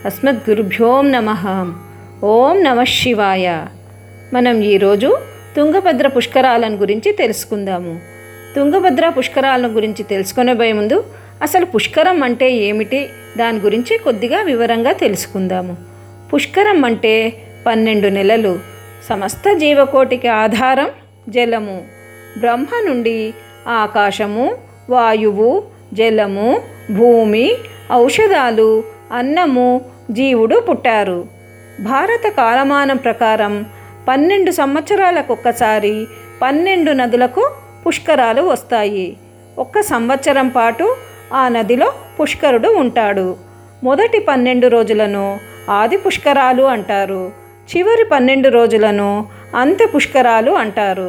అస్మద్గురుభ్యోం నమ ఓం నమ శివాయ మనం ఈరోజు తుంగభద్ర పుష్కరాలను గురించి తెలుసుకుందాము తుంగభద్ర పుష్కరాలను గురించి తెలుసుకునే ముందు అసలు పుష్కరం అంటే ఏమిటి దాని గురించి కొద్దిగా వివరంగా తెలుసుకుందాము పుష్కరం అంటే పన్నెండు నెలలు సమస్త జీవకోటికి ఆధారం జలము బ్రహ్మ నుండి ఆకాశము వాయువు జలము భూమి ఔషధాలు అన్నము జీవుడు పుట్టారు భారత కాలమానం ప్రకారం పన్నెండు సంవత్సరాలకొక్కసారి పన్నెండు నదులకు పుష్కరాలు వస్తాయి ఒక్క సంవత్సరం పాటు ఆ నదిలో పుష్కరుడు ఉంటాడు మొదటి పన్నెండు రోజులను ఆది పుష్కరాలు అంటారు చివరి పన్నెండు రోజులను అంత్య పుష్కరాలు అంటారు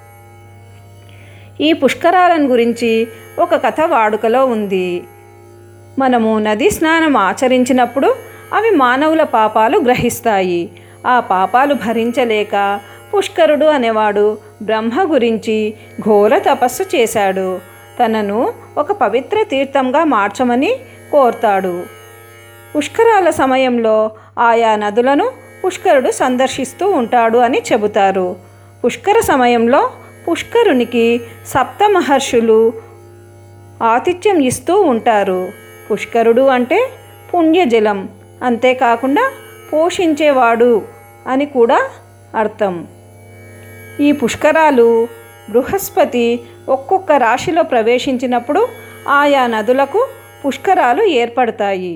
ఈ పుష్కరాలను గురించి ఒక కథ వాడుకలో ఉంది మనము నది స్నానం ఆచరించినప్పుడు అవి మానవుల పాపాలు గ్రహిస్తాయి ఆ పాపాలు భరించలేక పుష్కరుడు అనేవాడు బ్రహ్మ గురించి ఘోర తపస్సు చేశాడు తనను ఒక పవిత్ర తీర్థంగా మార్చమని కోరుతాడు పుష్కరాల సమయంలో ఆయా నదులను పుష్కరుడు సందర్శిస్తూ ఉంటాడు అని చెబుతారు పుష్కర సమయంలో పుష్కరునికి సప్త మహర్షులు ఆతిథ్యం ఇస్తూ ఉంటారు పుష్కరుడు అంటే పుణ్యజలం అంతేకాకుండా పోషించేవాడు అని కూడా అర్థం ఈ పుష్కరాలు బృహస్పతి ఒక్కొక్క రాశిలో ప్రవేశించినప్పుడు ఆయా నదులకు పుష్కరాలు ఏర్పడతాయి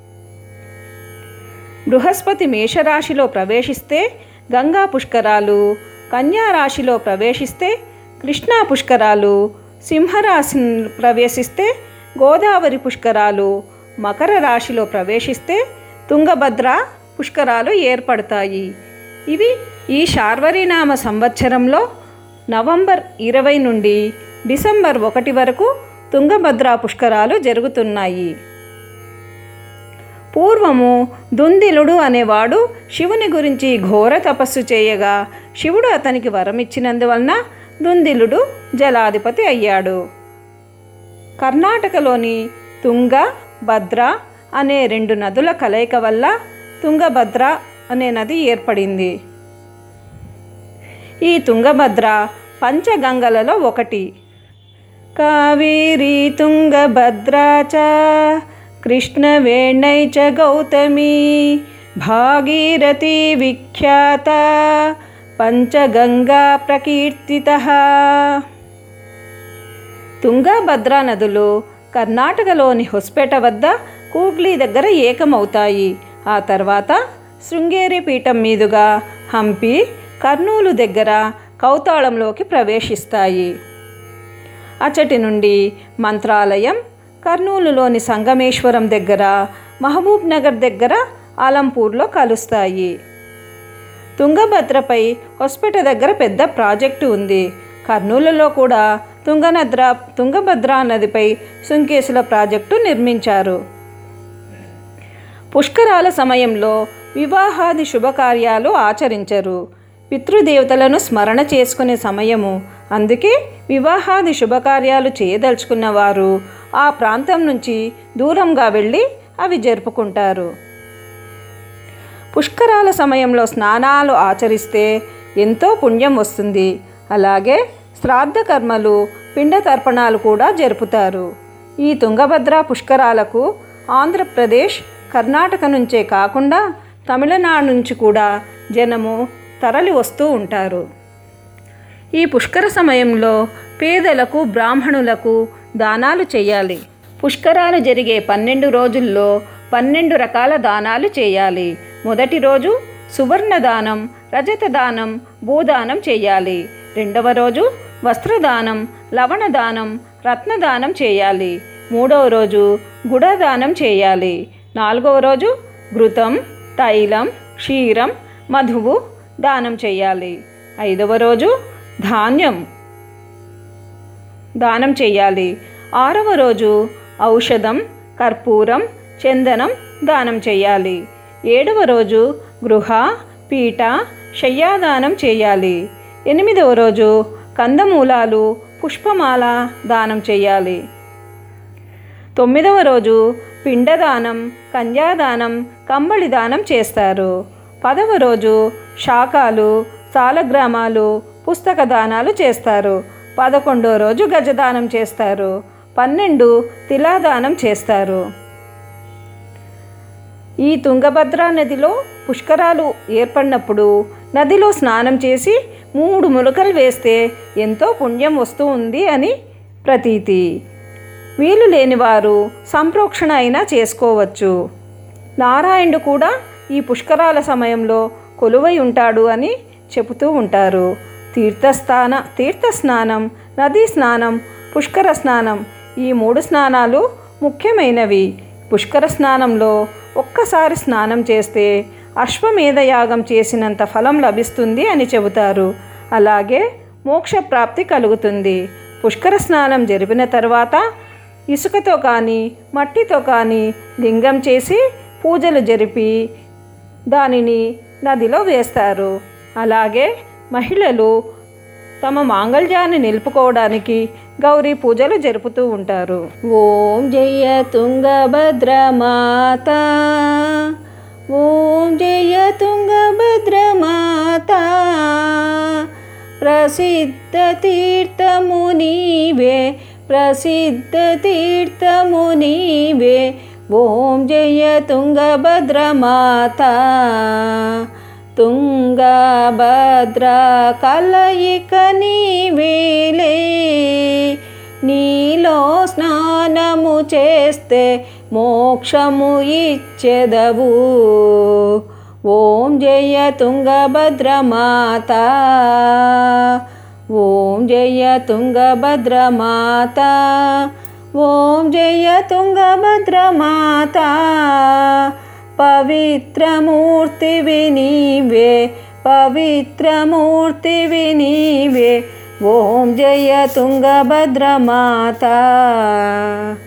బృహస్పతి మేషరాశిలో ప్రవేశిస్తే గంగా పుష్కరాలు కన్యా రాశిలో ప్రవేశిస్తే కృష్ణా పుష్కరాలు సింహరాశి ప్రవేశిస్తే గోదావరి పుష్కరాలు మకర రాశిలో ప్రవేశిస్తే తుంగభద్ర పుష్కరాలు ఏర్పడతాయి ఇవి ఈ శార్వరీనామ సంవత్సరంలో నవంబర్ ఇరవై నుండి డిసెంబర్ ఒకటి వరకు తుంగభద్ర పుష్కరాలు జరుగుతున్నాయి పూర్వము దుందిలుడు అనేవాడు శివుని గురించి ఘోర తపస్సు చేయగా శివుడు అతనికి వరమిచ్చినందువలన దుందిలుడు జలాధిపతి అయ్యాడు కర్ణాటకలోని తుంగ భద్ర అనే రెండు నదుల కలయిక వల్ల తుంగభద్ర అనే నది ఏర్పడింది ఈ తుంగభద్ర పంచగంగలలో ఒకటి కావేరీ తుంగభద్రా చ కృష్ణవేణై చ గౌతమి భాగీరథి విఖ్యాత పంచగంగా ప్రకీర్తిత తుంగభద్రా నదులు కర్ణాటకలోని హొస్పేట వద్ద కూగ్లీ దగ్గర ఏకమవుతాయి ఆ తర్వాత శృంగేరి పీఠం మీదుగా హంపి కర్నూలు దగ్గర కౌతాళంలోకి ప్రవేశిస్తాయి అచ్చటి నుండి మంత్రాలయం కర్నూలులోని సంగమేశ్వరం దగ్గర మహబూబ్ నగర్ దగ్గర ఆలంపూర్లో కలుస్తాయి తుంగభద్రపై హొస్పేట దగ్గర పెద్ద ప్రాజెక్టు ఉంది కర్నూలులో కూడా తుంగనద్ర తుంగభద్రా నదిపై సుంకేసుల ప్రాజెక్టు నిర్మించారు పుష్కరాల సమయంలో వివాహాది శుభకార్యాలు ఆచరించరు పితృదేవతలను స్మరణ చేసుకునే సమయము అందుకే వివాహాది శుభకార్యాలు చేయదలుచుకున్న వారు ఆ ప్రాంతం నుంచి దూరంగా వెళ్ళి అవి జరుపుకుంటారు పుష్కరాల సమయంలో స్నానాలు ఆచరిస్తే ఎంతో పుణ్యం వస్తుంది అలాగే శ్రాద్ధ కర్మలు పిండ తర్పణాలు కూడా జరుపుతారు ఈ తుంగభద్ర పుష్కరాలకు ఆంధ్రప్రదేశ్ కర్ణాటక నుంచే కాకుండా తమిళనాడు నుంచి కూడా జనము తరలి వస్తూ ఉంటారు ఈ పుష్కర సమయంలో పేదలకు బ్రాహ్మణులకు దానాలు చేయాలి పుష్కరాలు జరిగే పన్నెండు రోజుల్లో పన్నెండు రకాల దానాలు చేయాలి మొదటి రోజు సువర్ణ దానం రజత దానం భూదానం చేయాలి రెండవ రోజు వస్త్రదానం లవణదానం రత్నదానం చేయాలి మూడవ రోజు గుడదానం చేయాలి నాలుగవ రోజు ఘృతం తైలం క్షీరం మధువు దానం చేయాలి ఐదవ రోజు ధాన్యం దానం చేయాలి ఆరవ రోజు ఔషధం కర్పూరం చందనం దానం చేయాలి ఏడవ రోజు గృహ పీట శయ్యాదానం చేయాలి ఎనిమిదవ రోజు కందమూలాలు పుష్పమాల దానం చేయాలి తొమ్మిదవ రోజు పిండదానం కన్యాదానం కంబళి దానం చేస్తారు పదవ రోజు శాఖాలు సాలగ్రామాలు పుస్తక దానాలు చేస్తారు పదకొండో రోజు గజదానం చేస్తారు పన్నెండు తిలాదానం చేస్తారు ఈ తుంగభద్రా నదిలో పుష్కరాలు ఏర్పడినప్పుడు నదిలో స్నానం చేసి మూడు ములకలు వేస్తే ఎంతో పుణ్యం వస్తూ ఉంది అని ప్రతీతి వీలు లేనివారు సంప్రోక్షణ అయినా చేసుకోవచ్చు నారాయణుడు కూడా ఈ పుష్కరాల సమయంలో కొలువై ఉంటాడు అని చెబుతూ ఉంటారు తీర్థస్థాన తీర్థస్నానం నదీ స్నానం పుష్కర స్నానం ఈ మూడు స్నానాలు ముఖ్యమైనవి పుష్కర స్నానంలో ఒక్కసారి స్నానం చేస్తే అశ్వమేధ యాగం చేసినంత ఫలం లభిస్తుంది అని చెబుతారు అలాగే మోక్ష ప్రాప్తి కలుగుతుంది పుష్కర స్నానం జరిపిన తర్వాత ఇసుకతో కానీ మట్టితో కానీ లింగం చేసి పూజలు జరిపి దానిని నదిలో వేస్తారు అలాగే మహిళలు తమ మాంగళ్యాన్ని నిలుపుకోవడానికి గౌరీ పూజలు జరుపుతూ ఉంటారు ఓం జయ తుంగభద్ర మాత ఓం జయ తుంగభద్ర మాత ప్రసిద్ధ తీర్థము నీవే ప్రసిద్ధ తీర్థము నీవే ఓం జయ తుంగభద్ర మాత తుంగభద్ర కలయిక నీవేలే నీలో స్నానము చేస్తే మోక్షము ఇచ్చెదవు ఓం జయ తుంగభద్ర మాత ఓం జయ తుంగభద్ర మాత ఓం జయ తుంగభద్ర మాత పవిత్రమూర్తివి నీవే పవిత్రమూర్తివి నీవే ఓం జయ తుంగభద్ర మాత